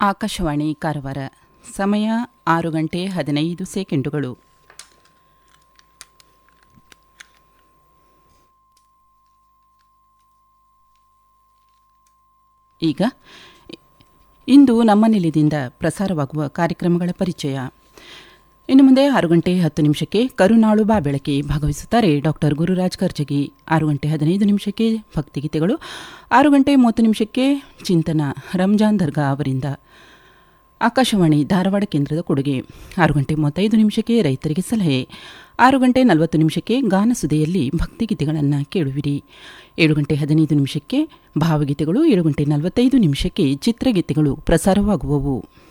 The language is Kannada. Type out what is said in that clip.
ಆಕಾಶವಾಣಿ ಕಾರವಾರ ಸಮಯ ಆರು ಗಂಟೆ ಹದಿನೈದು ಸೆಕೆಂಡುಗಳು ಈಗ ಇಂದು ನಮ್ಮ ನಿಲಯದಿಂದ ಪ್ರಸಾರವಾಗುವ ಕಾರ್ಯಕ್ರಮಗಳ ಪರಿಚಯ ಇನ್ನು ಮುಂದೆ ಆರು ಗಂಟೆ ಹತ್ತು ನಿಮಿಷಕ್ಕೆ ಕರುನಾಳು ಬಾ ಬೆಳಕಿ ಭಾಗವಹಿಸುತ್ತಾರೆ ಡಾಕ್ಟರ್ ಗುರುರಾಜ್ ಕರ್ಜಗಿ ಆರು ಗಂಟೆ ಹದಿನೈದು ನಿಮಿಷಕ್ಕೆ ಭಕ್ತಿಗೀತೆಗಳು ಆರು ಗಂಟೆ ಮೂವತ್ತು ನಿಮಿಷಕ್ಕೆ ಚಿಂತನ ರಂಜಾನ್ ದರ್ಗಾ ಅವರಿಂದ ಆಕಾಶವಾಣಿ ಧಾರವಾಡ ಕೇಂದ್ರದ ಕೊಡುಗೆ ಆರು ಗಂಟೆ ಮೂವತ್ತೈದು ನಿಮಿಷಕ್ಕೆ ರೈತರಿಗೆ ಸಲಹೆ ಆರು ಗಂಟೆ ನಲವತ್ತು ನಿಮಿಷಕ್ಕೆ ಗಾನಸುದೆಯಲ್ಲಿ ಭಕ್ತಿಗೀತೆಗಳನ್ನು ಕೇಳುವಿರಿ ಏಳು ಗಂಟೆ ಹದಿನೈದು ನಿಮಿಷಕ್ಕೆ ಭಾವಗೀತೆಗಳು ಏಳು ಗಂಟೆ ನಲವತ್ತೈದು ನಿಮಿಷಕ್ಕೆ ಚಿತ್ರಗೀತೆಗಳು ಪ್ರಸಾರವಾಗುವವು